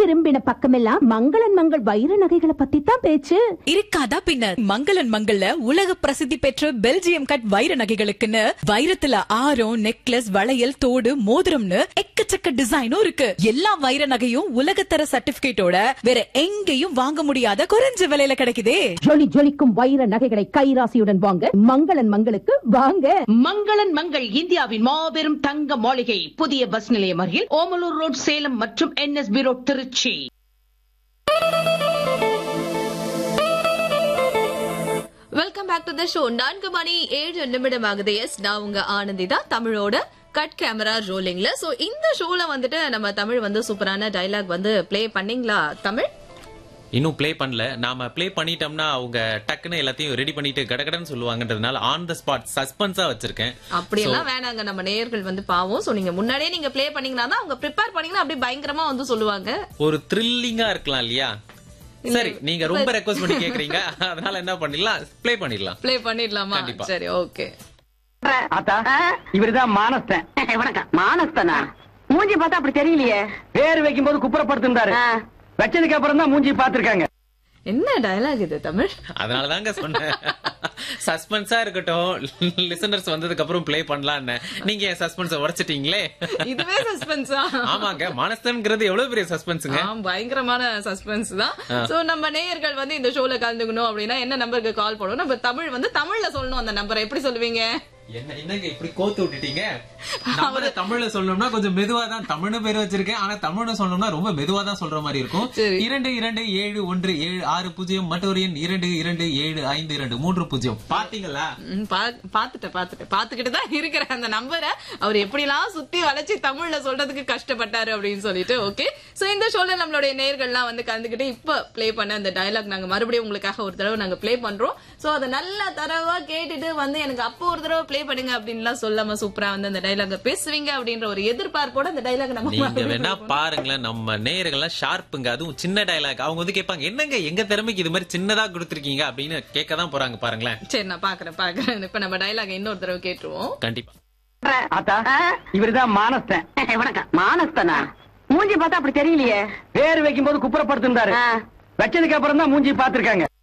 திரும்பின பக்கமெல்லாம் மங்களன் மங்கள் வைர நகைகளை பத்தி தான் பேச்சு இருக்காதா பின்ன மங்களன் மங்கள்ல உலக பிரசித்தி பெற்ற பெல்ஜியம் கட் வைர நகைகளுக்குன்னு வைரத்துல ஆரம் நெக்லஸ் வளையல் தோடு மோதிரம்னு எக்கச்சக்க டிசைனும் இருக்கு எல்லா வைர நகையும் உலகத்தர சர்டிபிகேட்டோட வேற எங்கேயும் வாங்க முடியாத குறைஞ்ச விலையில கிடைக்குதே ஜொலி ஜொலிக்கும் வைர நகைகளை கைராசியுடன் வாங்க மங்களன் மங்களுக்கு வாங்க மங்களன் மங்கள் இந்தியாவின் மாபெரும் தங்க மாளிகை புதிய பஸ் நிலையம் அருகில் ஓமலூர் ரோட் சேலம் மற்றும் NSB road Tiruchi welcome back to the show நான்கு மணி ஏழு நிமிடம் ஆகுது எஸ் நான் உங்க ஆனந்தி தான் தமிழோட கட் கேமரா ரோலிங்ல சோ இந்த ஷோல வந்துட்டு நம்ம தமிழ் வந்து சூப்பரான டைலாக் வந்து ப்ளே பண்ணீங்களா தமிழ் இன்னும் ப்ளே பண்ணல நாம ப்ளே பண்ணிட்டோம்னா அவங்க டக்குன்னு எல்லாத்தையும் ரெடி பண்ணிட்டு கடகடன்னு சொல்லுவாங்கன்றதுனால ஆன் த ஸ்பாட் சஸ்பென்ஸா வச்சிருக்கேன் அப்படியெல்லாம் வேணாங்க நம்ம நேயர்கள் வந்து பாவம் சோ நீங்க முன்னாடியே நீங்க ப்ளே பண்ணீங்கன்னா தான் அவங்க ப்ரிப்பேர் பண்ணீங்கன்னா அப்படியே பயங்கரமா வந்து சொல்லுவாங்க ஒரு த்ரில்லிங்கா இருக்கலாம் இல்லையா சரி நீங்க ரொம்ப ரெக்வஸ்ட் பண்ணி கேக்குறீங்க அதனால என்ன பண்ணிடலாம் ப்ளே பண்ணிடலாம் ப்ளே பண்ணிடலாமா கண்டிப்பா. சரி ஓகே ஆத்தா இவருதான் மானஸ்தன் வணக்கம் மானஸ்தனா மூஞ்சி பார்த்தா அப்படி தெரியலையே பேர் வைக்கும் போது குப்புறப்படுத்திருந்தாரு வச்சதுக்கு அப்புறம் தான் மூஞ்சி பாத்திருக்காங்க என்ன டயலாக் இது தமிழ் அதனாலதாங்க சொன்னேன் சஸ்பென்ஸா இருக்கட்டும் லிசனர்ஸ் வந்ததுக்கு அப்புறம் ப்ளே பண்ணலாம்னு நீங்க என் சஸ்பென்ஸ உடைச்சிட்டீங்களே இதுவே சஸ்பென்ஸா ஆமாங்க மானஸ்தன்ங்கிறது எவ்வளவு பெரிய சஸ்பென்ஸுங்க ஆ, பயங்கரமான சஸ்பென்ஸ் தான் சோ நம்ம நேயர்கள் வந்து இந்த ஷோல கலந்துக்கணும் அப்படின்னா என்ன நம்பருக்கு கால் பண்ணணும் நம்ம தமிழ் வந்து தமிழ்ல சொல்லணும் அந்த நம்பரை எப்படி சொல்லுவீங்க என்ன என்னங்க இப்படி கோத்து விட்டுட்டீங்க நம்ம தமிழ்ல சொல்லணும்னா கொஞ்சம் மெதுவா தான் தமிழ்னு பேர் வச்சிருக்கேன் ஆனா தமிழ்னு சொல்லணும்னா ரொம்ப மெதுவா தான் சொல்ற மாதிரி இருக்கும் சரி. இரண்டு இரண்டு ஏழு ஒன்று ஏழு ஆறு பூஜ்ஜியம் மற்றொரு எண் இரண்டு இரண்டு ஏழு ஐந்து இரண்டு மூன்று பூஜ்ஜியம் பாத்தீங்களா ம், பா- பாத்துட்டேன் பாத்துட்டேன் பாத்துக்கிட்டு தான் இருக்கிற அந்த நம்பரை அவர் எப்படிலாம் சுத்தி வளைச்சு தமிழ்ல சொல்றதுக்கு கஷ்டப்பட்டாரு அப்படின்னு சொல்லிட்டு ஓகே சோ இந்த ஷோல நம்மளுடைய நேயர்கள்லாம் வந்து கலந்துக்கிட்டு இப்ப ப்ளே பண்ண அந்த டயலாக் நாங்க மறுபடியும் உங்களுக்காக ஒரு தடவை நாங்க ப்ளே பண்றோம் சோ அதை நல்லா தரவா கேட்டுட்டு வந்து எனக்கு அப்போ ஒரு தடவை ப்ளே பண்ணுங்க அப்படின்லாம் சொல்லாம சூப்பரா வந்து அந்த டைலாக பேசுவீங்க அப்படின்ற ஒரு எதிர்பார்ப்போட அந்த டைலாக் நம்ம நீங்க மறுபடியும் வேணா play பண்றோம். பாருங்களேன் நம்ம நேயர்கள்லாம் ஷார்ப்புங்க அதுவும் சின்ன டயலாக் அவங்க வந்து கேட்பாங்க என்னங்க எங்க திறமைக்கு இது மாதிரி சின்னதா கொடுத்துருக்கீங்க அப்படின்னு கேட்க தான் போறாங்க பாருங்களேன் சரி நான் பாக்குறேன் பாக்குறேன் இப்ப நம்ம டைலாக் இன்னொரு தடவை கேட்டுருவோம் கண்டிப்பா ஆத்தா இவருதான் மானஸ்தன் வணக்கம் மானஸ்தனா மூஞ்சி பார்த்தா அப்படி தெரியலையே பேர் வைக்கும் போது குப்புறப்படுத்திருந்தாரு வச்சதுக்கு அப்புறம் தான் மூஞ்சி பாத்திருக்காங்க